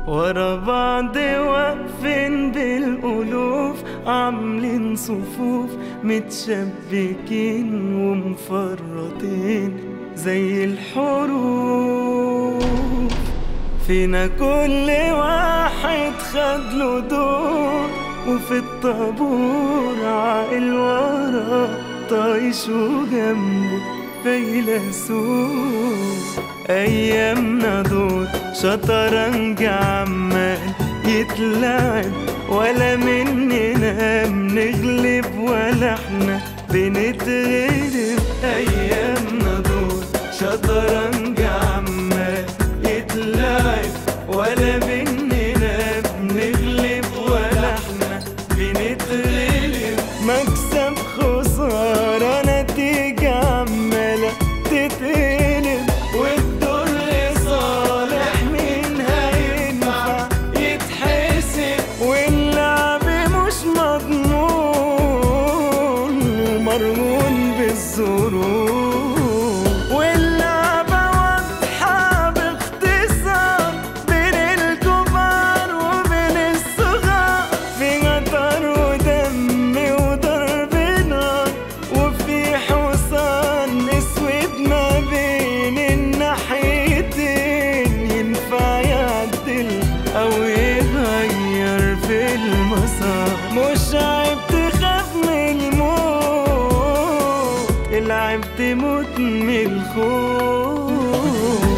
ورا بعض واقفين بالألوف عاملين صفوف متشبكين ومفرطين زي الحروف فينا كل واحد خد له دور وفي الطابور عاقل ورا طايش وجنبه فيلسوف أيامنا دول شطرنج عمال يتلعب ولا مننا بنغلب ولا احنا بنتغلب أيامنا دول شطرنج عمال يتلعب ولا مننا بنغلب ولا احنا بنتغلب مكسب خسارة نتيجة عمالة تتقلب والدور لصالح مين هينفع يتحسب واللعب مش مضمون ومرهون بالظروف واللعبة واضحة باختصار بين الكبار وبين الصغار في قطر ودم وضرب نار وفي حصان اسود ما بين الناحيتين ينفع يعدل او يغير في المسار مش عيب تخاف من الموت العيب تموت من الخوف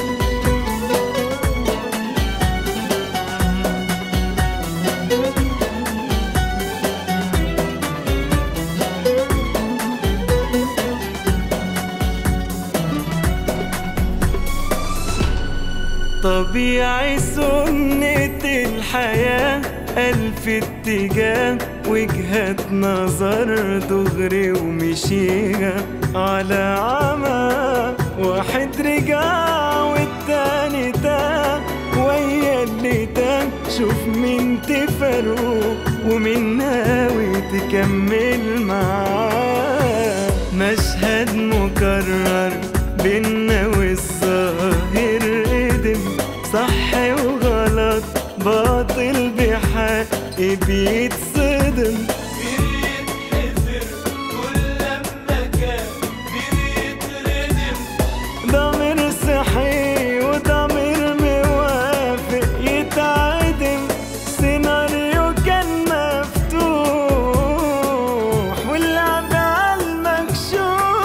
طبيعي سنة الحياة ألف اتجاه وجهة نظر دغري ومشيها على عمى واحد رجع والتاني تاه ويا اللي تاه شوف مين تفرقه ومين ناوي تكمل معاه مشهد مكرر بينا والظاهر قدم صح وغلط باطل بحق بيتصدم ضمير صحي وضمير موافق يتعدم سيناريو كان مفتوح واللعب على المكشوف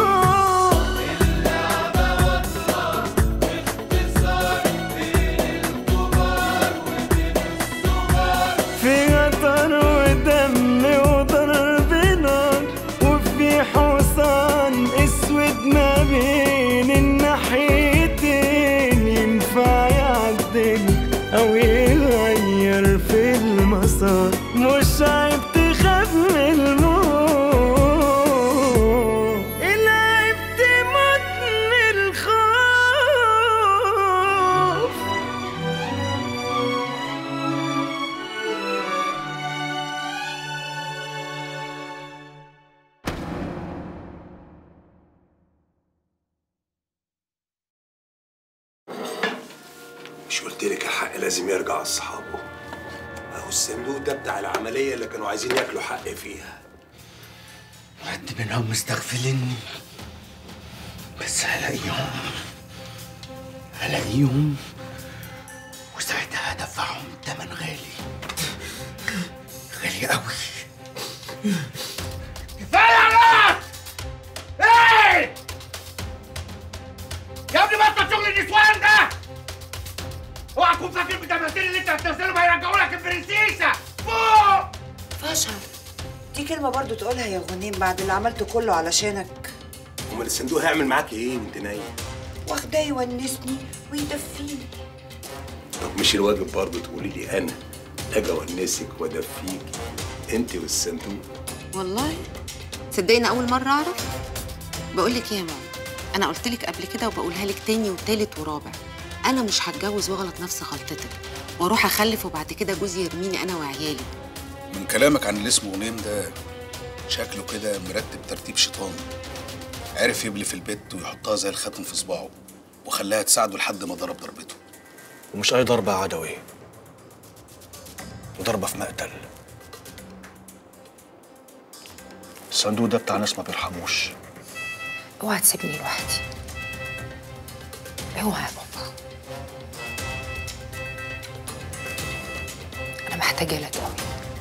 في قطر ودم وضرب نار وفي حصان اسود ما بين الناحيتين ينفع يعدل او يغير في المسار مش عيب تخاف من الموت العيب تموت من الخوف مش قلت لك الحق لازم يرجع لاصحابه اهو الصندوق ده بتاع العمليه اللي كانوا عايزين ياكلوا حق فيها حد منهم مستغفلني بس هلاقيهم هلاقيهم وساعتها هدفعهم تمن غالي غالي قوي كفايه عليك ايه يا ابني بطل شغل النسوان ده اوعى تكون فاكر بالتماثيل اللي انت هتنزلهم هيرجعوا لك البرنسيسه فوق فشل دي كلمة برضو تقولها يا غنيم بعد اللي عملته كله علشانك امال الصندوق هيعمل معاك ايه وانت نايم واخداه يونسني ويدفيني طب مش الواجب برضه تقولي لي انا اجي اونسك وادفيك انت والصندوق والله صدقني اول مره اعرف بقول لك ايه يا ماما انا قلت لك قبل كده وبقولها لك تاني وتالت ورابع انا مش هتجوز واغلط نفس غلطتك واروح اخلف وبعد كده جوزي يرميني انا وعيالي من كلامك عن اللي اسمه غنيم ده شكله كده مرتب ترتيب شيطان عرف يبلي في البيت ويحطها زي الخاتم في صباعه وخلاها تساعده لحد ما ضرب ضربته ومش اي ضربه يا عدوي وضربة في مقتل الصندوق ده بتاع ناس ما بيرحموش اوعى تسيبني لوحدي اوعى يا بابا انا محتاجه لك قوي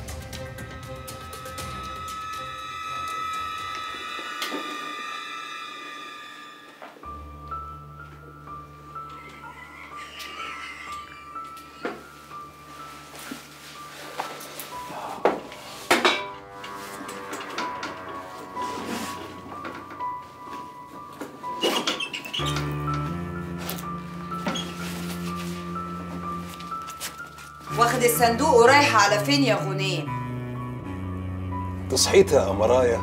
واخد الصندوق ورايح على فين يا غنيم انت صحيت يا قمرايا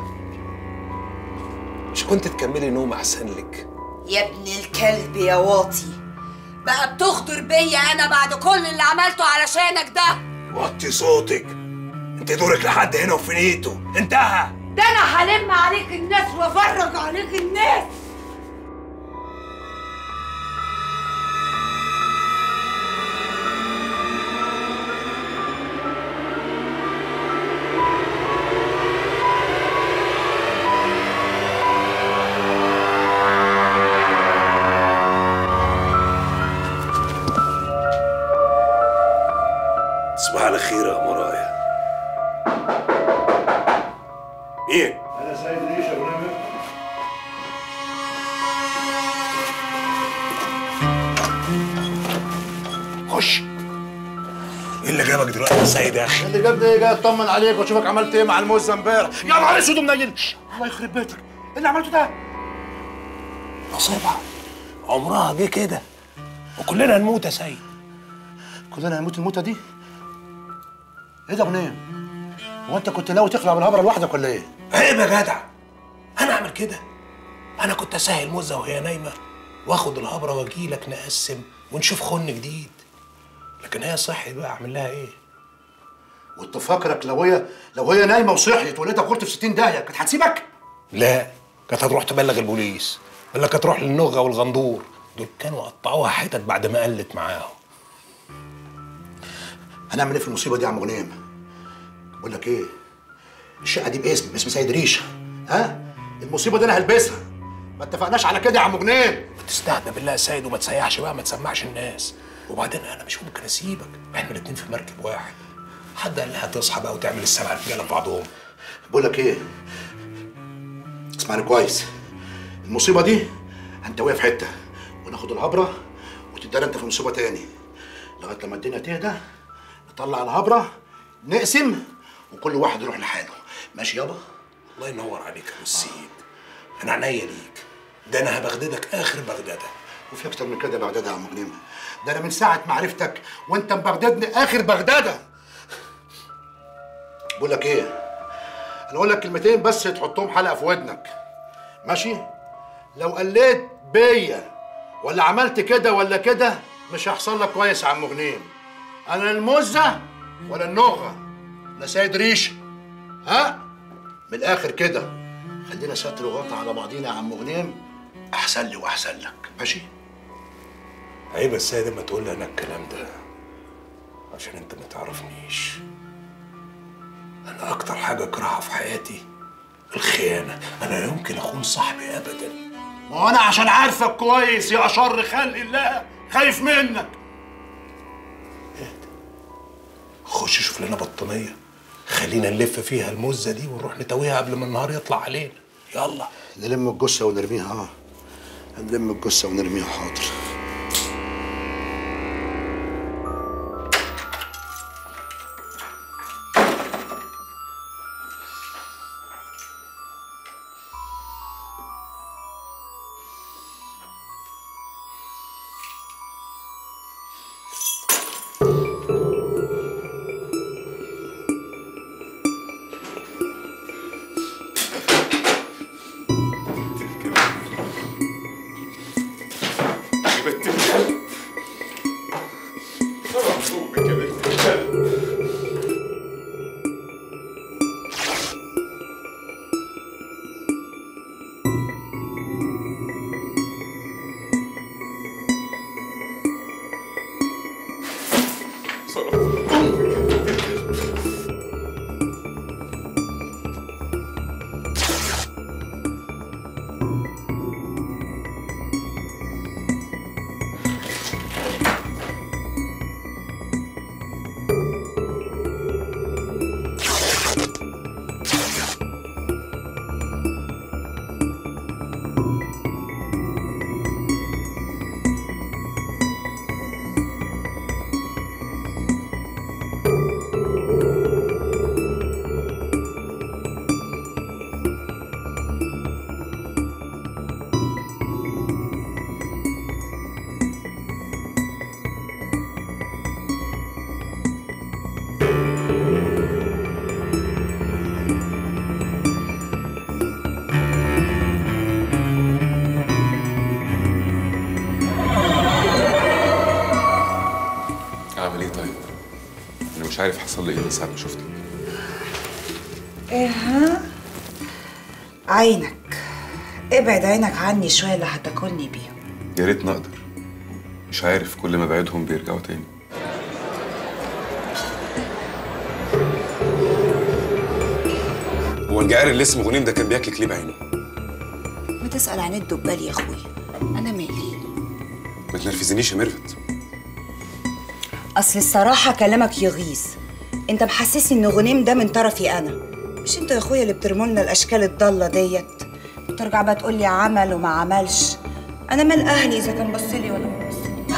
مش كنت تكملي نوم احسن لك يا ابن الكلب يا واطي بقى بتخطر بيا انا بعد كل اللي عملته علشانك ده وطي صوتك انت دورك لحد هنا وفنيته انتهى ده انا هلم عليك الناس وافرج عليك الناس تصبح على خير يا قمرايا مين؟ انا سيد ريشه ابو نمر خش ايه اللي جابك دلوقتي يا سيد يا اخي؟ اللي جابني ايه جاي اطمن عليك واشوفك عملت ايه مع الموزه امبارح يا نهار اسود ومنيل الله يخرب بيتك ايه اللي عملته ده؟ نصيبها عمرها جه كده وكلنا هنموت يا سيد كلنا هنموت الموتة دي؟ ايه ده يا ابنيه؟ هو انت كنت ناوي تخلع بالهبره لوحدك ولا ايه؟ عيب يا جدع انا اعمل كده انا كنت اسهل موزه وهي نايمه واخد الهبره واجي لك نقسم ونشوف خن جديد لكن هي صحي بقى اعمل لها ايه وانت فاكرك لو هي لو هي نايمه وصحيت ولقيتك قلت في 60 داهيه كانت هتسيبك؟ لا كانت هتروح تبلغ البوليس ولا كانت تروح للنغه والغندور دول كانوا قطعوها حتت بعد ما قلت معاهم هنعمل ايه في المصيبه دي يا عم غنيم؟ بقول لك ايه؟ الشقه دي باسم باسم سيد ريشه ها؟ المصيبه دي انا هلبسها ما اتفقناش على كده يا عم غنيم تستهدى بالله يا سيد وما تسيحش بقى ما تسمعش الناس وبعدين انا مش ممكن اسيبك احنا الاتنين في مركب واحد حد قال لها تصحى بقى وتعمل السبع رجاله في بعضهم بقول لك ايه؟ اسمعني كويس المصيبه دي هنتويها في حته وناخد الهبره وتدار انت في مصيبه تاني لغايه لما الدنيا تهدى نطلع الهبره نقسم وكل واحد يروح لحاله ماشي يابا الله ينور عليك يا ابو السيد انا عينيا ليك ده انا هبغددك اخر بغداده وفي اكتر من كده بغداده يا عم غنيمه ده انا من ساعه ما عرفتك وانت مبغددني اخر بغداده بقول لك ايه انا اقول لك كلمتين بس تحطهم حلقه في ودنك ماشي لو قليت بيا ولا عملت كده ولا كده مش هيحصل لك كويس يا عم غنيم انا المزه ولا النغه لا سيد ريشه ها من الاخر كده خلينا ستر وغطا على بعضينا يا عم غنيم احسن لي واحسن لك ماشي عيب يا سيد ما تقول لي انا الكلام ده عشان انت ما تعرفنيش انا اكتر حاجه اكرهها في حياتي الخيانه انا لا يمكن اخون صاحبي ابدا ما هو انا عشان عارفك كويس يا اشر خلق الله خايف منك خش شوف لنا بطانيه خلينا نلف فيها المزه دي ونروح نتويها قبل ما النهار يطلع علينا يلا نلم الجثه ونرميها اه نلم الجثه ونرميها حاضر عارف حصل لي ايه من ساعه ما شفتك ايه ها عينك ابعد عينك عني شويه اللي هتاكلني بيهم يا ريت نقدر مش عارف كل ما بعدهم بيرجعوا تاني هو الجعير اللي اسمه غنيم ده كان بياكلك ليه بعينه؟ ما تسال عن الدبال يا اخويا انا مالي ما تنرفزنيش يا ميرفت اصل الصراحه كلامك يغيظ انت محسسني ان غنيم ده من طرفي انا مش انت يا اخويا اللي بترموا لنا الاشكال الضاله ديت وترجع بقى تقول لي عمل وما عملش انا مال اهلي اذا كان بص لي ولا ما بص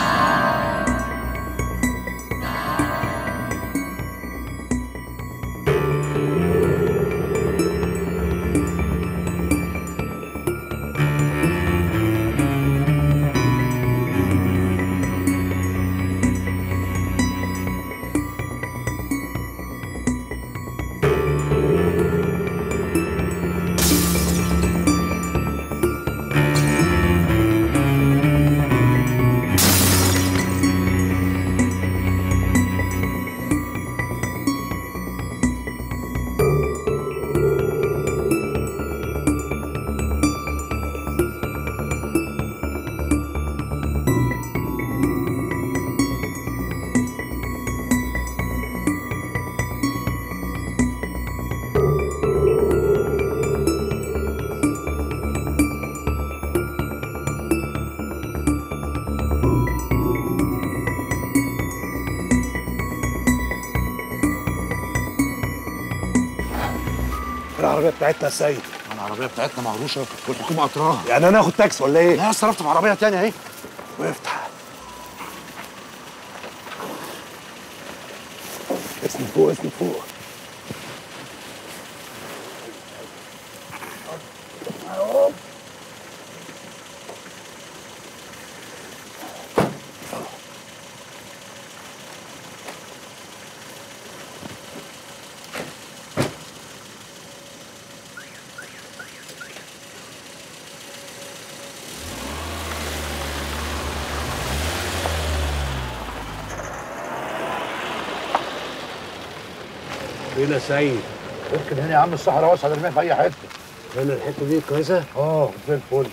العربيه بتاعتنا يا سيد العربيه بتاعتنا مهروشه والحكومه قطراها يعني انا اخد تاكس ولا ايه؟ لا صرفت في عربيه تانية اهي وافتح اسم فوق اسم فوق فين يا سيد؟ اركن هنا يا عم الصحراء واسعه ارميها في اي حته هنا الحته دي كويسه؟ اه زي الفل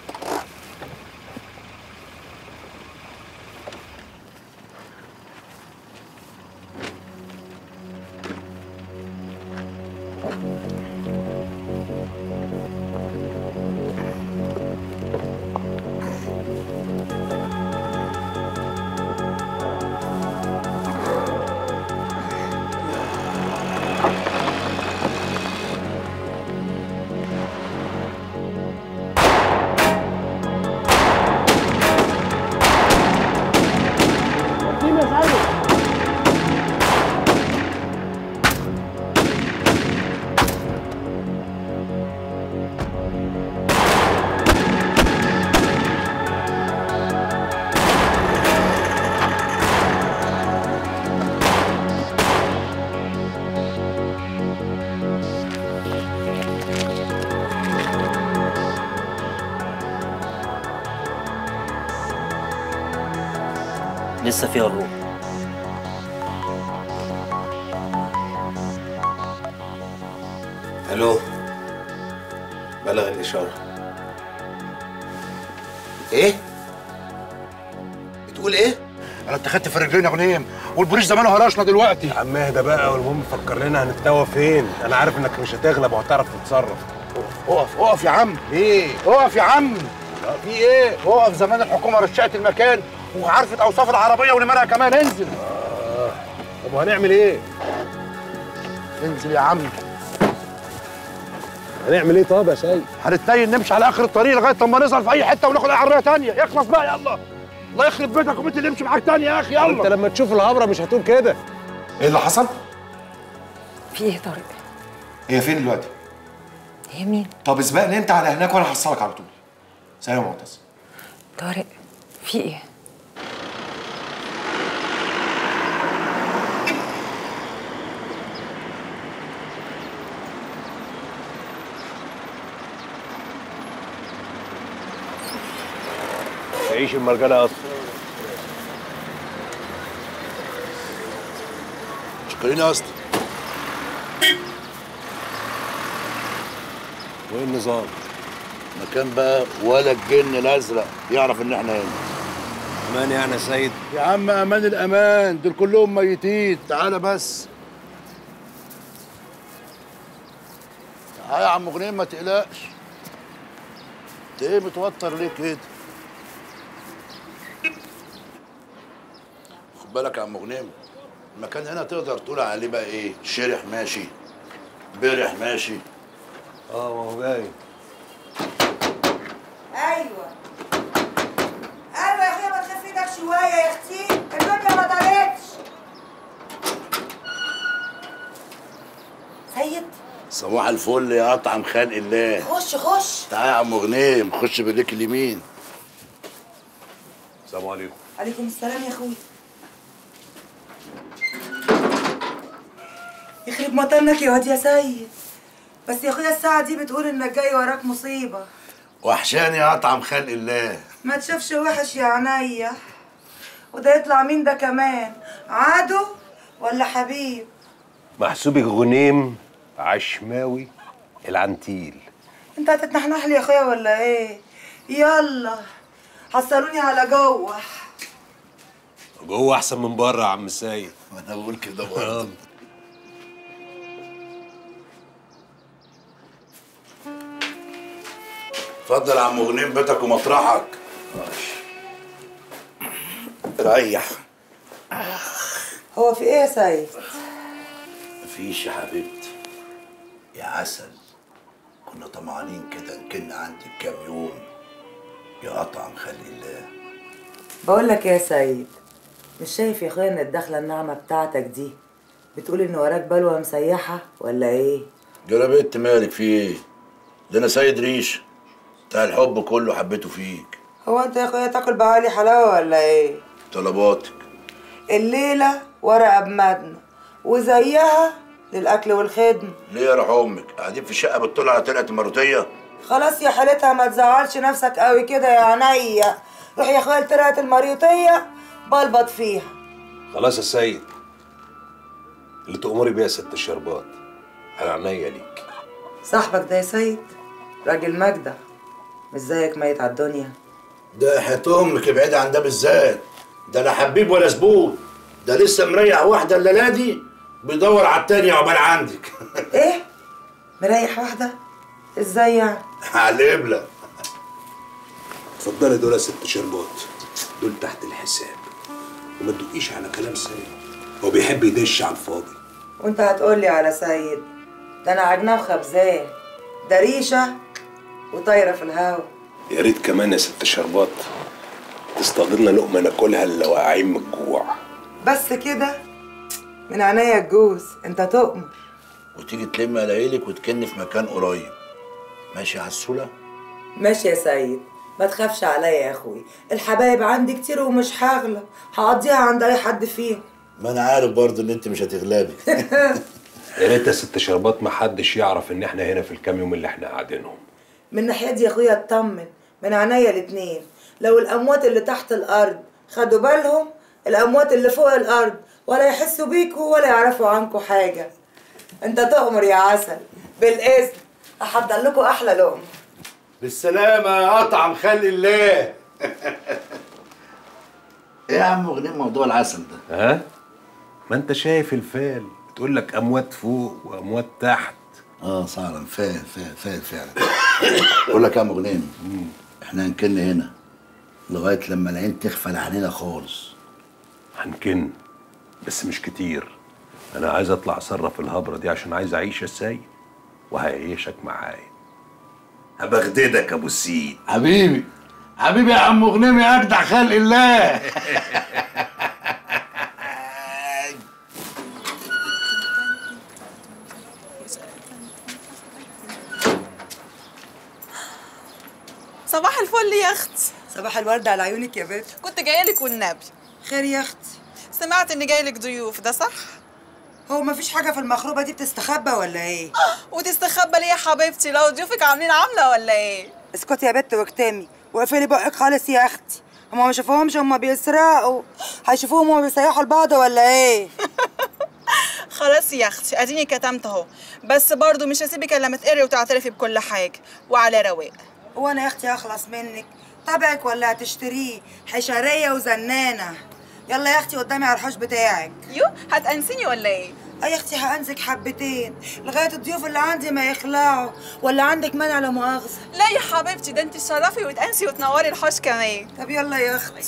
لسه فيها الروح الو بلغ الاشاره ايه بتقول ايه انا اتخذت في رجلين يا غنيم والبوليس زمانه هرشنا دلوقتي يا عم اهدى بقى والمهم فكر لنا هنتوه فين انا عارف انك مش هتغلب وهتعرف تتصرف اقف اقف يا عم ليه؟ اقف يا عم في ايه؟ اقف زمان الحكومه رشقت المكان وعرفت اوصاف العربيه ونمرها كمان انزل طب وهنعمل ايه؟ انزل يا عم هنعمل ايه طب يا سيد؟ هنتنين نمشي على اخر الطريق لغايه لما نظهر في اي حته وناخد اي عربيه تانية يخلص بقى يلا الله يخرب بيتك وبيت اللي يمشي معاك تاني يا اخي انت يلا لما تشوف الهبره مش هتقول كده ايه اللي حصل في ايه طارق؟ هي فين دلوقتي هي مين؟ طب اسبقني انت على هناك وانا هحصلك على طول سلام يا معتز طارق في ايه؟ تعيش المرجله اصلا شكرين يا اسطى وايه النظام؟ مكان بقى ولا الجن الازرق يعرف ان احنا هنا امان يعني يا سيد يا عم امان الامان دول كلهم ميتين تعالى بس تعالى يا عم غنيم ما تقلقش انت ايه متوتر ليه كده خد بالك يا عم غنيم المكان هنا تقدر تقول عليه بقى ايه شرح ماشي برح ماشي اه ما هو باين ايوه ايوه يا اخويا ما تخف ايدك شويه يا اختي الدنيا ما طارتش سيد صباح الفل يا اطعم خلق الله خش خش تعالى يا عم غنيم خش برجلك اليمين السلام عليكم عليكم السلام يا اخويا يخرب مطنك يا واد يا سيد بس يا اخويا الساعة دي بتقول انك جاي وراك مصيبة وحشاني يا اطعم خلق الله ما تشوفش وحش يا عينيا وده يطلع مين ده كمان عدو ولا حبيب محسوبك غنيم عشماوي العنتيل انت هتتنحنح لي يا اخويا ولا ايه يلا حصلوني على جوه جوه احسن من بره يا عم سيد ما انا بقول كده برضه اتفضل يا عم غنيم بيتك ومطرحك ريح هو في ايه يا سيد مفيش يا حبيبتي يا عسل كنا طمعانين كده نكن عندك كام يوم يا اطعم خلي الله بقول لك يا سيد مش شايف يا اخويا ان الدخله الناعمه بتاعتك دي بتقول ان وراك بلوه مسيحه ولا ايه يا بنت مالك في ايه ده انا سيد ريش بتاع الحب كله حبيته فيك هو انت يا اخويا تاكل بعالي حلاوه ولا ايه طلباتك الليله ورقه بمدنى وزيها للاكل والخدمه ليه يا روح امك قاعدين في الشقه بتطل على طلعه المروتيه خلاص يا حالتها ما تزعلش نفسك قوي كده يا عينيا روح يا اخويا لطلعه المريوطيه بلبط فيها خلاص يا سيد اللي تأمري بيها يا ست الشربات على عينيا ليك صاحبك ده يا سيد راجل مجدع مش زيك ميت على الدنيا ده حياة امك ابعدي عن ده بالذات ده لا حبيب ولا زبون ده لسه مريح واحده الليله دي بيدور على التانية عقبال عندك ايه مريح واحده ازاي يعني على القبله اتفضلي دول يا ست شربات دول تحت الحساب وما تدقيش على كلام سيد هو بيحب يدش على الفاضي وانت هتقولي على سيد ده انا عجناه وخبزاه ده ريشه وطايره في الهوا يا ريت كمان يا ست شربات تصطادلنا لقمه ناكلها الا واقعين من الجوع بس كده من عينيا الجوز انت تؤمر وتيجي تلم قلايلك وتكن في مكان قريب ماشي على السوله ماشي يا سيد ما تخافش عليا يا اخوي الحبايب عندي كتير ومش هغلى هقضيها عند اي حد فيهم ما انا عارف برضه ان انت مش هتغلبي يا ريت يا ست شربات ما حدش يعرف ان احنا هنا في الكام يوم اللي احنا قاعدينهم من ناحية دي يا اخويا اطمن من عينيا الاتنين لو الاموات اللي تحت الارض خدوا بالهم الاموات اللي فوق الارض ولا يحسوا بيكوا ولا يعرفوا عنكوا حاجة انت تؤمر يا عسل بالاذن احضر لكم احلى لقمة بالسلامة يا أطعم خلي الله إيه يا عم غنيم موضوع العسل ده ها ما انت شايف الفال تقول لك اموات فوق واموات تحت اه فعلا فاهم فاهم فاهم فعلا بقول لك يا عم غنيم احنا هنكن هنا لغاية لما العين تغفل علينا خالص هنكن بس مش كتير انا عايز اطلع اصرف الهبره دي عشان عايز اعيش ازاي وهيعيشك معايا هبغددك ابو السيد حبيبي حبيبي يا عم غنيم يا أجدع خلق الله صباح الفل يا اختي صباح الورد على عيونك يا بنت كنت جايه لك والنبي خير يا اختي سمعت ان جاي لك ضيوف ده صح هو مفيش حاجة في المخروبة دي بتستخبى ولا ايه؟ وتستخبى ليه يا حبيبتي لو ضيوفك عاملين عامله ولا ايه اسكتي يا بت واكتمي واقفلي بقك خالص يا اختي هما ما شافوهمش هما بيسرقوا هيشوفوهم هما بيسيحوا لبعض ولا ايه؟ خلاص يا اختي اديني كتمت اهو بس برضو مش هسيبك الا لما تقري وتعترفي بكل حاجه وعلى رواق وانا يا اختي هخلص منك طبعك ولا هتشتريه حشريه وزنانه يلا يا اختي قدامي على الحوش بتاعك يو هتأنسيني ولا ايه اي يا اختي هانزك حبتين لغايه الضيوف اللي عندي ما يخلعوا ولا عندك مانع لا مؤاخذه لا يا حبيبتي ده انت تشرفي وتأنسي وتنوري الحوش كمان طب يلا يا اختي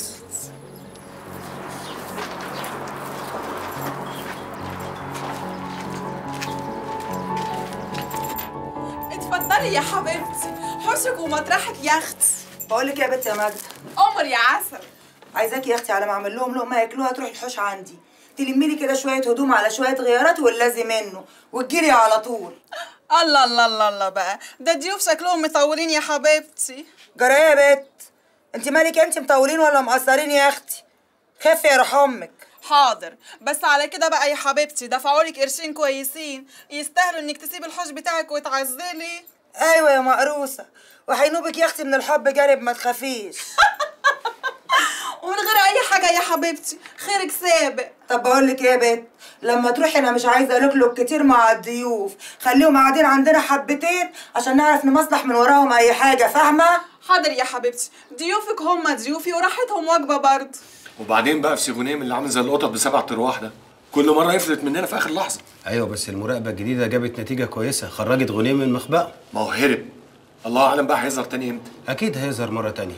اتفضلي يا حبيبتي حوشك ومطرحك يا اختي بقول لك يا بنت يا ماجده قمر يا عسل عايزاكي يا اختي على ما اعمل لهم لقمه ياكلوها تروحي الحوش عندي تلمي لي كده شويه هدوم على شويه غيارات واللازم منه وتجيلي على طول الله الله الله الله بقى ده الضيوف شكلهم مطولين يا حبيبتي جرى إيه يا بت انت مالك انت مطولين ولا مقصرين يا اختي خفي يا روح امك حاضر بس على كده بقى يا حبيبتي دفعوا لك قرشين كويسين يستاهلوا انك تسيبي الحوش بتاعك وتعزلي ايوه يا مقروسه وهينوبك يا اختي من الحب جانب ما تخافيش ومن غير اي حاجه يا حبيبتي خيرك سابق طب بقول لك ايه يا بت لما تروحي انا مش عايزه لكلك كتير مع الضيوف خليهم قاعدين عندنا حبتين عشان نعرف نمصلح من وراهم اي حاجه فاهمه حاضر يا حبيبتي ضيوفك هم ضيوفي وراحتهم وجبه برضه وبعدين بقى في سيغونيم اللي عامل زي القطط بسبع ارواح ده كل مره يفلت مننا في اخر لحظه ايوه بس المراقبه الجديده جابت نتيجه كويسه خرجت غنيم من مخبأه ما هو هرب الله اعلم بقى هيظهر تاني امتى اكيد هيظهر مره تانية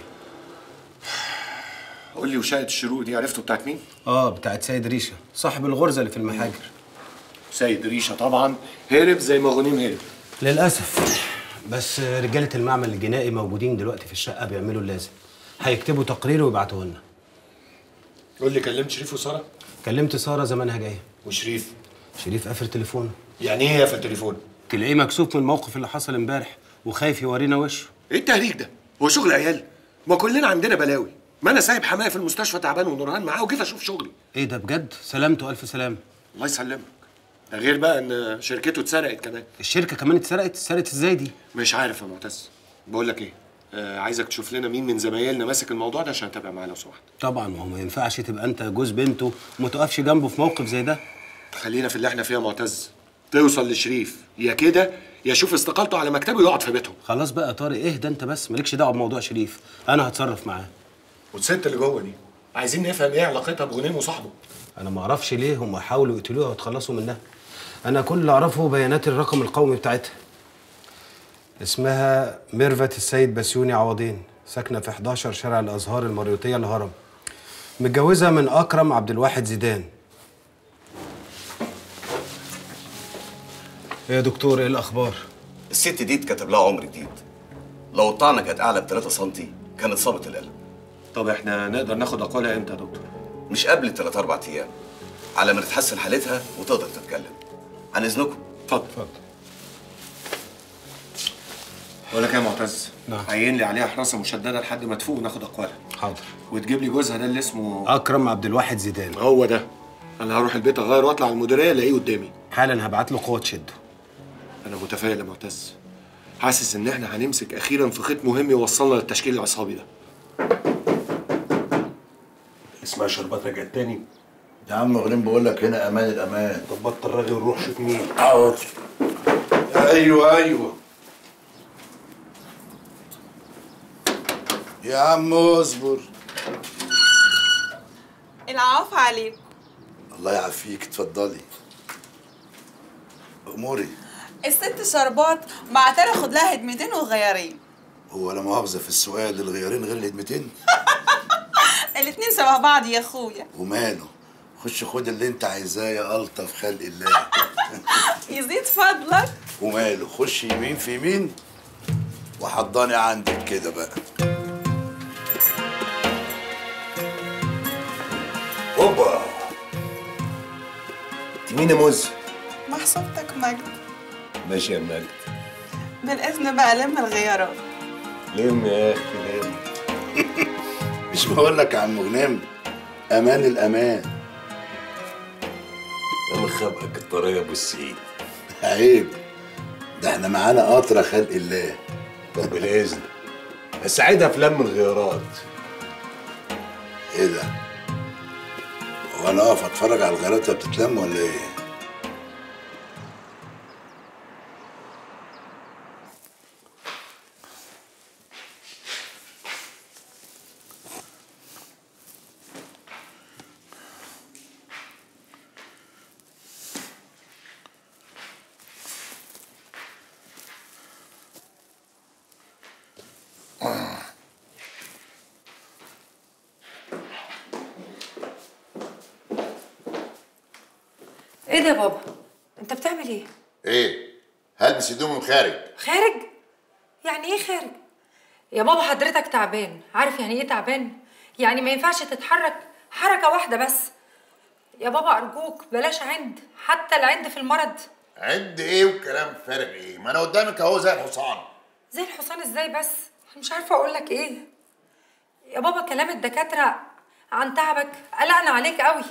قول لي وشاهد الشروق دي عرفته بتاعت مين اه بتاعت سيد ريشه صاحب الغرزه اللي في المحاجر سيد ريشه طبعا هرب زي ما غنيم هرب للاسف بس رجاله المعمل الجنائي موجودين دلوقتي في الشقه بيعملوا اللازم هيكتبوا تقرير ويبعتوه لنا قول لي كلمت شريف وساره كلمت ساره زمانها جايه وشريف شريف قافل تليفونه يعني ايه في التليفون تلاقيه مكسوف من الموقف اللي حصل امبارح وخايف يورينا وشه ايه التهريج ده هو شغل عيال ما كلنا عندنا بلاوي ما انا سايب حماية في المستشفى تعبان ونورهان معاه وجيت اشوف شغلي ايه ده بجد سلامته الف سلام الله يسلمك ده غير بقى ان شركته اتسرقت كمان الشركه كمان اتسرقت اتسرقت ازاي دي مش عارف يا معتز بقول لك ايه آه عايزك تشوف لنا مين من زمايلنا ماسك الموضوع ده عشان اتابع معاه لو سمحت طبعا ما هو ما ينفعش تبقى انت جوز بنته وما تقفش جنبه في موقف زي ده خلينا في اللي احنا فيها يا معتز توصل لشريف يا كده يا شوف استقالته على مكتبه ويقعد في بيتهم خلاص بقى يا طارق اهدى انت بس مالكش دعوه بموضوع شريف انا هتصرف معاه والست اللي جوه دي عايزين نفهم ايه علاقتها بغنيم وصاحبه انا ما اعرفش ليه هم حاولوا يقتلوها ويتخلصوا منها انا كل اللي اعرفه بيانات الرقم القومي بتاعتها اسمها ميرفت السيد بسيوني عوضين ساكنه في 11 شارع الازهار المريوطيه الهرم متجوزه من اكرم عبد الواحد زيدان ايه يا دكتور ايه الاخبار الست دي اتكتب لها عمر جديد لو الطعنه كانت اعلى ب 3 سم كانت صابت القلب طب احنا نقدر ناخد اقوالها امتى يا دكتور مش قبل 3 4 ايام على ما تتحسن حالتها وتقدر تتكلم عن اذنكم اتفضل اتفضل بقول لك ايه يا معتز نعم عين لي عليها حراسه مشدده لحد ما تفوق وناخد اقوالها حاضر وتجيب لي جوزها ده اللي اسمه اكرم عبد الواحد زيدان هو ده انا هروح البيت اغير واطلع على المديريه الاقيه قدامي حالا هبعت له قوه تشده انا متفائل يا معتز حاسس ان احنا هنمسك اخيرا في خيط مهم يوصلنا للتشكيل العصابي ده اسمها شربات رجع تاني يا عم غريم بقول لك هنا امان الامان طب بطل رغي ونروح شوف مين حاضر ايوه ايوه يا عم اصبر العفو عليكم الله يعافيك اتفضلي اموري الست شربات بعتلي اخد لها هدمتين وغيارين هو لا مؤاخذه في السؤال الغيارين غير الهدمتين الاتنين شبه بعض يا اخويا وماله خش خد اللي انت عايزاه يا الطف خلق الله يزيد فضلك وماله خش يمين في يمين وحضاني عندك كده بقى هوبا انت مين يا موز محسوبتك مجد ماشي يا مجد بالاذن بقى لم الغيارات لم يا اختي لم مش بقول لك يا عم غنام امان الامان يا مخبأك الطريقه ابو السيد عيب ده احنا معانا قطره خلق الله طب بالاذن بس عيدها في لم الغيارات ايه ده هو انا اقف اتفرج على الغيارات وهي بتتلم ولا ايه ده يا بابا انت بتعمل ايه ايه هلبس هدومي وخارج خارج يعني ايه خارج يا بابا حضرتك تعبان عارف يعني ايه تعبان يعني ما ينفعش تتحرك حركه واحده بس يا بابا ارجوك بلاش عند حتى العند في المرض عد ايه وكلام فارغ ايه ما انا قدامك اهو زي الحصان زي الحصان ازاي بس أنا مش عارفه اقول لك ايه يا بابا كلام الدكاتره عن تعبك قلقنا عليك قوي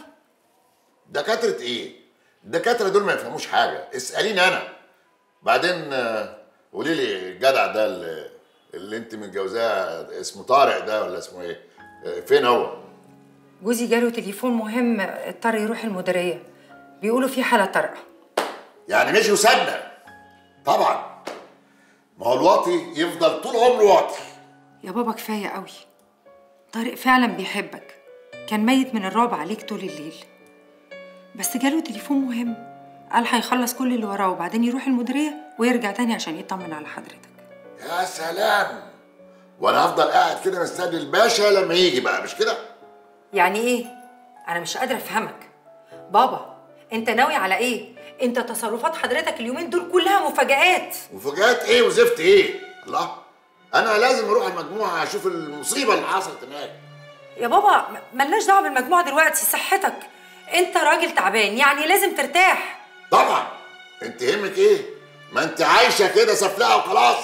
دكاتره ايه الدكاتره دول ما يفهموش حاجه اساليني انا بعدين آه، قولي لي الجدع ده اللي, اللي انت متجوزاه اسمه طارق ده ولا اسمه ايه آه، فين هو جوزي جاله تليفون مهم اضطر يروح المديريه بيقولوا في حاله طارئه يعني مشي وسابنا طبعا ما هو الواطي يفضل طول عمره واطي يا بابا كفايه قوي طارق فعلا بيحبك كان ميت من الرعب عليك طول الليل بس جاله تليفون مهم قال هيخلص كل اللي وراه وبعدين يروح المديريه ويرجع تاني عشان يطمن على حضرتك يا سلام وانا هفضل قاعد كده مستني الباشا لما يجي بقى مش كده يعني ايه انا مش قادره افهمك بابا انت ناوي على ايه انت تصرفات حضرتك اليومين دول كلها مفاجآت مفاجآت ايه وزفت ايه الله انا لازم اروح المجموعه اشوف المصيبه اللي حصلت هناك يا بابا م- ملناش دعوه بالمجموعه دلوقتي صحتك انت راجل تعبان يعني لازم ترتاح طبعا انت يهمك ايه ما انت عايشه كده سفلقه وخلاص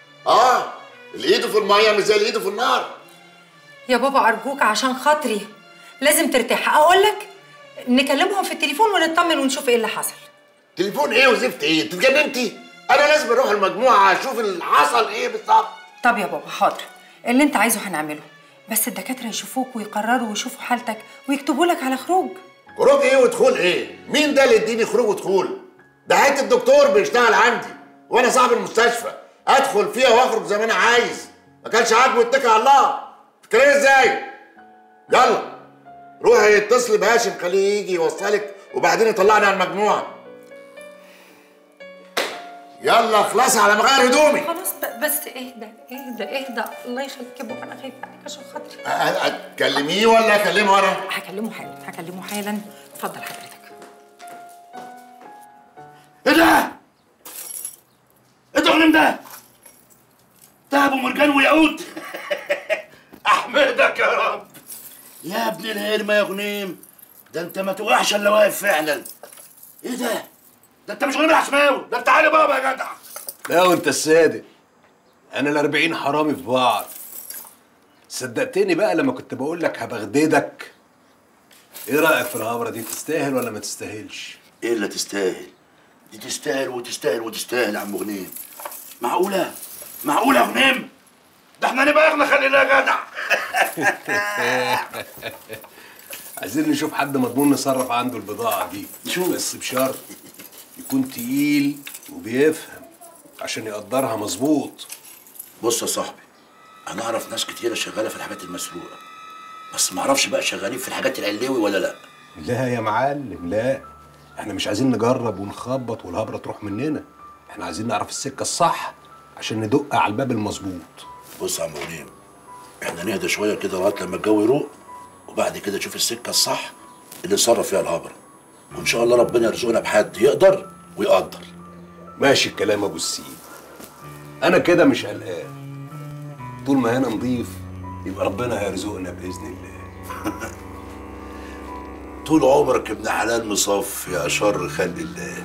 اه الايد في الميه مش زي الايد في النار يا بابا ارجوك عشان خاطري لازم ترتاح اقول لك نكلمهم في التليفون ونطمن ونشوف ايه اللي حصل تليفون ايه وزفت ايه انت اتجننتي انا لازم اروح المجموعه اشوف اللي حصل ايه بالظبط طب يا بابا حاضر اللي انت عايزه هنعمله بس الدكاتره يشوفوك ويقرروا ويشوفوا حالتك ويكتبوا لك على خروج خروج ايه ودخول ايه مين ده اللي يديني خروج ودخول ده حته الدكتور بيشتغل عندي وانا صاحب المستشفى ادخل فيها واخرج زي ما انا عايز ما كانش عاجبه اتكل على الله تتكلمي ازاي يلا روحي اتصلي بهاشم خليه يجي يوصلك وبعدين يطلعني على المجموعه يلا اخلصي على ما اغير هدومي خلاص ب- بس اهدى اهدى اهدى الله يخليك يا بابا انا خايفه عليك عشان خاطري أ- أ- تكلميه ولا اكلمه انا هكلمه حالا هكلمه حالا اتفضل حضرتك ايه ده؟ ايه التغنيم ده؟ دهب ومرجان وياقوت احمدك يا رب يا ابن الهرمه يا غنيم ده انت ما توقعش الا واقف فعلا ايه ده؟ ده انت مش غنيم العشماوي ده انت علي بابا يا جدع لا وانت الصادق انا الاربعين حرامي في بعض صدقتني بقى لما كنت بقول لك هبغددك ايه رايك في الهبره دي تستاهل ولا ما تستاهلش ايه اللي تستاهل؟ دي تستاهل وتستاهل وتستاهل يا عم غنيم معقولة؟ معقولة يا غنيم؟ ده احنا نبقى اغنى خلي الله يا جدع عايزين نشوف حد مضمون نصرف عنده البضاعه دي شوف بس بشرط يكون تقيل وبيفهم عشان يقدرها مظبوط بص يا صاحبي انا اعرف ناس كتيره شغاله في الحاجات المسروقه بس ما اعرفش بقى شغالين في الحاجات العلوي ولا لا لا يا معلم لا احنا مش عايزين نجرب ونخبط والهبره تروح مننا احنا عايزين نعرف السكه الصح عشان ندق على الباب المظبوط بص يا عم غنيم احنا نهدى شويه كده لغايه لما الجو يروق وبعد كده نشوف السكه الصح اللي نصرف فيها الهبره وان شاء الله ربنا يرزقنا بحد يقدر ويقدر ماشي الكلام ابو السيد انا كده مش قلقان طول ما هنا نضيف يبقى ربنا هيرزقنا باذن الله طول عمرك ابن حلال مصف يا شر خلق الله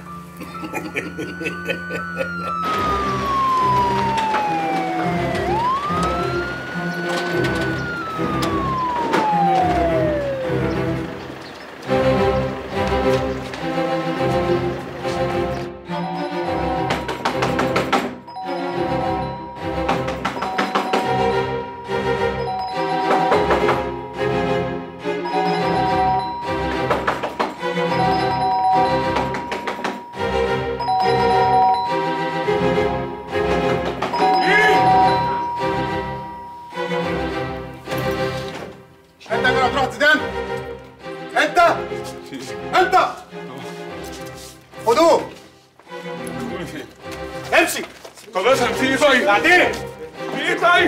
انت اللي هتروح تدان انت انت خدوه امشي طب افهم في ايه طيب؟ بعدين في ايه طيب؟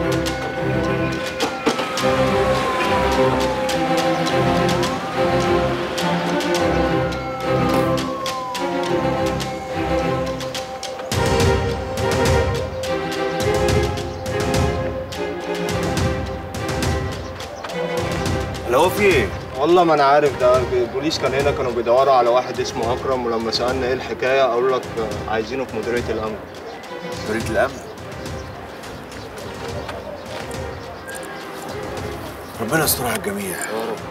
هو في ايه؟ والله ما انا عارف ده البوليس كان هنا كانوا بيدوروا على واحد اسمه اكرم ولما سالنا ايه الحكايه قالوا لك عايزينه في مديريه الامن مديريه الامن ربنا يستر على الجميع يا رب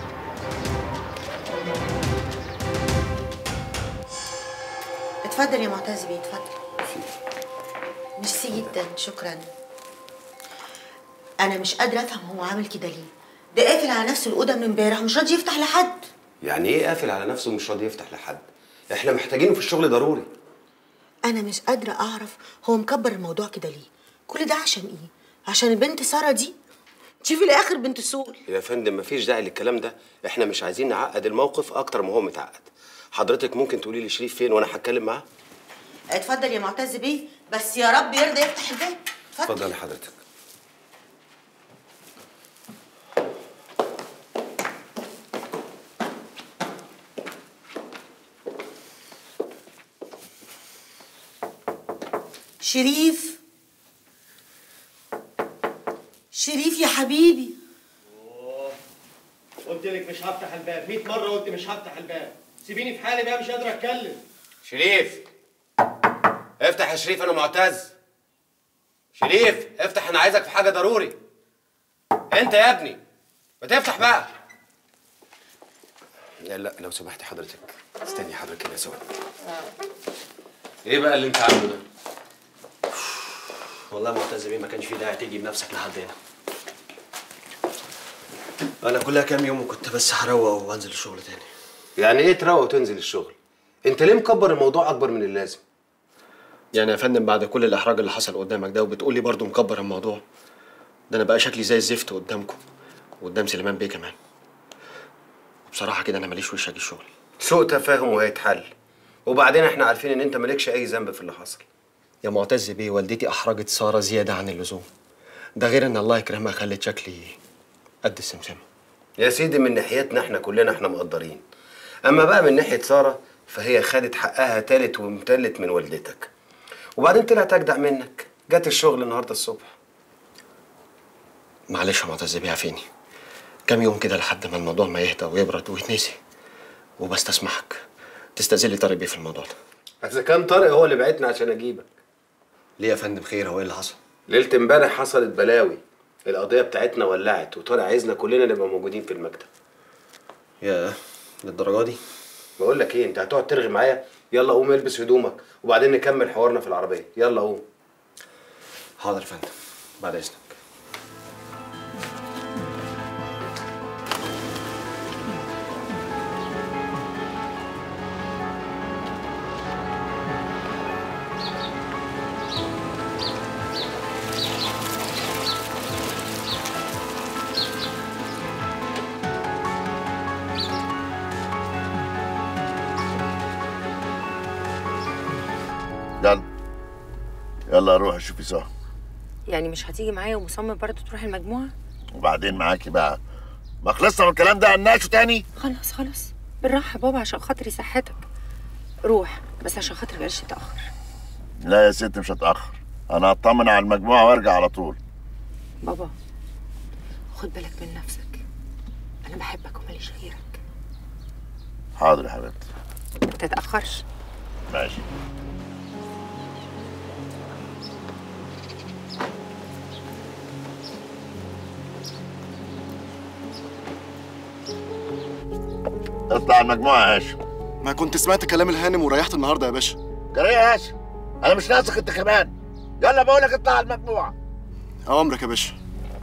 اتفضل يا معتز بيه اتفضل ميرسي جدا شكرا انا مش قادره افهم هو عامل كده ليه ده قافل على نفسه الاوضه من امبارح مش راضي يفتح لحد يعني ايه قافل على نفسه ومش راضي يفتح لحد احنا محتاجينه في الشغل ضروري انا مش قادره اعرف هو مكبر الموضوع كده ليه كل ده عشان ايه عشان البنت ساره دي دي في الاخر بنت سول يا فندم مفيش داعي للكلام ده احنا مش عايزين نعقد الموقف اكتر ما هو متعقد حضرتك ممكن تقولي لي شريف فين وانا هتكلم معاه اتفضل يا معتز بيه بس يا رب يرضى يفتح الباب اتفضل اتفضلي حضرتك شريف شريف يا حبيبي قلت لك مش هفتح الباب 100 مره قلت مش هفتح الباب سيبيني في حالي بقى مش قادر اتكلم شريف افتح يا شريف انا معتز شريف افتح انا عايزك في حاجه ضروري انت يا ابني ما تفتح بقى لا لا لو سمحتي حضرتك استني حضرتك كده ثواني ايه بقى اللي انت عامله ده والله معتز بيه ما كانش في داعي تيجي بنفسك لحد هنا انا كلها كام يوم وكنت بس هروق وانزل الشغل تاني يعني ايه تروق وتنزل الشغل انت ليه مكبر الموضوع اكبر من اللازم يعني يا فندم بعد كل الاحراج اللي حصل قدامك ده وبتقول لي برضه مكبر الموضوع ده انا بقى شكلي زي الزفت قدامكم وقدام سليمان بيه كمان وبصراحه كده انا ماليش وش اجي الشغل سوء تفاهم وهيتحل وبعدين احنا عارفين ان انت مالكش اي ذنب في اللي حصل يا معتز بيه والدتي احرجت ساره زياده عن اللزوم ده غير ان الله يكرمها خلت شكلي قد السمسمه يا سيدي من ناحيتنا احنا كلنا احنا مقدرين اما بقى من ناحيه ساره فهي خدت حقها تالت ومتلت من والدتك وبعدين طلعت اجدع منك جت الشغل النهارده الصبح معلش يا معتز بيه عافيني كام يوم كده لحد ما الموضوع ما يهدى ويبرد ويتنسي وبستسمحك تستأذن لي طارق بيه في الموضوع ده اذا كان طارق هو اللي بعتنا عشان اجيبك ليه يا فندم خير هو ايه اللي حصل ليله امبارح حصلت بلاوي القضيه بتاعتنا ولعت وطارق عايزنا كلنا نبقى موجودين في المكتب يا للدرجه دي بقول لك ايه انت هتقعد ترغي معايا يلا قوم البس هدومك وبعدين نكمل حوارنا في العربيه يلا قوم حاضر يا فندم بعد اذنك يلا يلا روح شوفي سهى يعني مش هتيجي معايا ومصمم برضه تروح المجموعة؟ وبعدين معاكي بقى ما خلصنا من الكلام ده هنناقشه تاني خلاص خلاص بالراحة بابا عشان خاطري صحتك روح بس عشان خاطري بلاش تتأخر لا يا ست مش هتأخر انا هطمن على المجموعة وارجع على طول بابا خد بالك من نفسك أنا بحبك وماليش غيرك حاضر يا حبيبتي ما تتأخرش ماشي اطلع المجموعة يا هاشم ما كنت سمعت كلام الهانم وريحت النهارده يا باشا جري يا هاشم انا مش ناقصك انت كمان يلا بقول لك اطلع المجموعة اوامرك يا باشا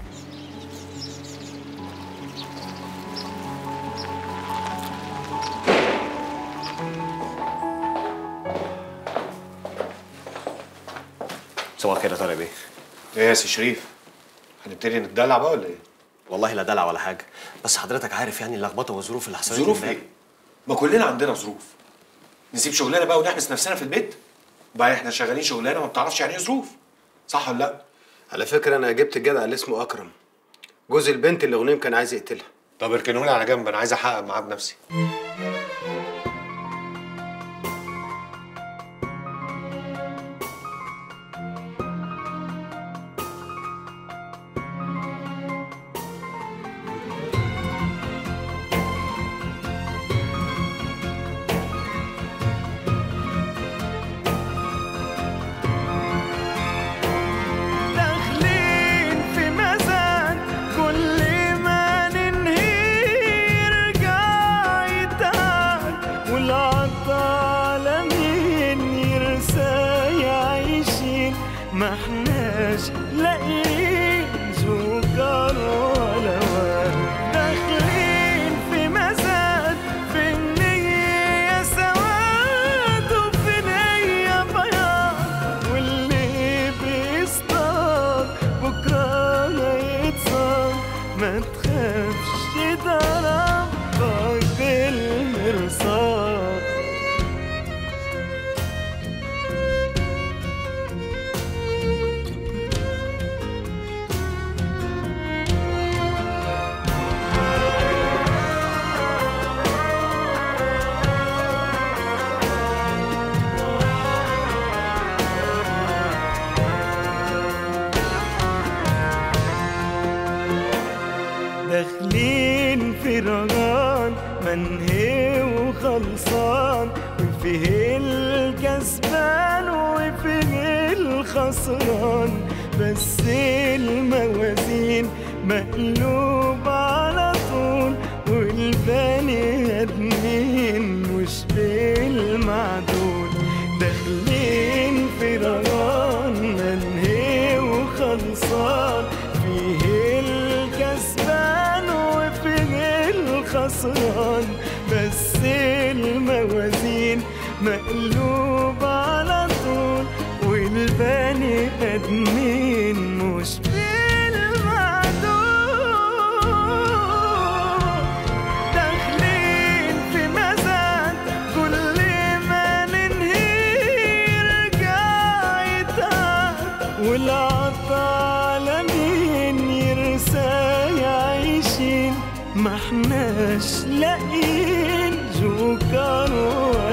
صباح الخير يا طارق بيه ايه يا سي شريف هنبتدي نتدلع بقى ولا ايه والله لا دلع ولا حاجه بس حضرتك عارف يعني اللخبطه والظروف اللي حصلت ظروف امبارح. ايه ما كلنا عندنا ظروف نسيب شغلنا بقى ونحبس نفسنا في البيت وبعدين احنا شغالين شغلانه ما بتعرفش يعني ايه ظروف صح ولا لا على فكره انا جبت الجدع اللي اسمه اكرم جوز البنت اللي غنيم كان عايز يقتلها طب اركنهولي على جنب انا عايز احقق معاه بنفسي داخلين في مزاد كل ما ننهي يرجع يتعب والعطالة مين يرسى يعيشين ما احناش لاقيين سكر ولا ورد داخلين في مزاد في النية سواد وفي نية بياض واللي بيصطاد بكرة ما يتصاب ما تخافش ده ربك بالمرصاد داخلين في رجان منهي وخلصان وفيه الكسبان وفيه الخسران بس الموازين مقلوب على طول والبني ادمين مش بالمعدول داخلين في رجان منهي وخلصان فيه الكسبان وفيه الخسران بس الموازين مقلوب على طول والبني ادمين مش بالمعدول داخلين في مزاد كل ما ننهي يرجع يتعب والعطالة مين يرسى يعيشين ما احناش لاقيين جوكر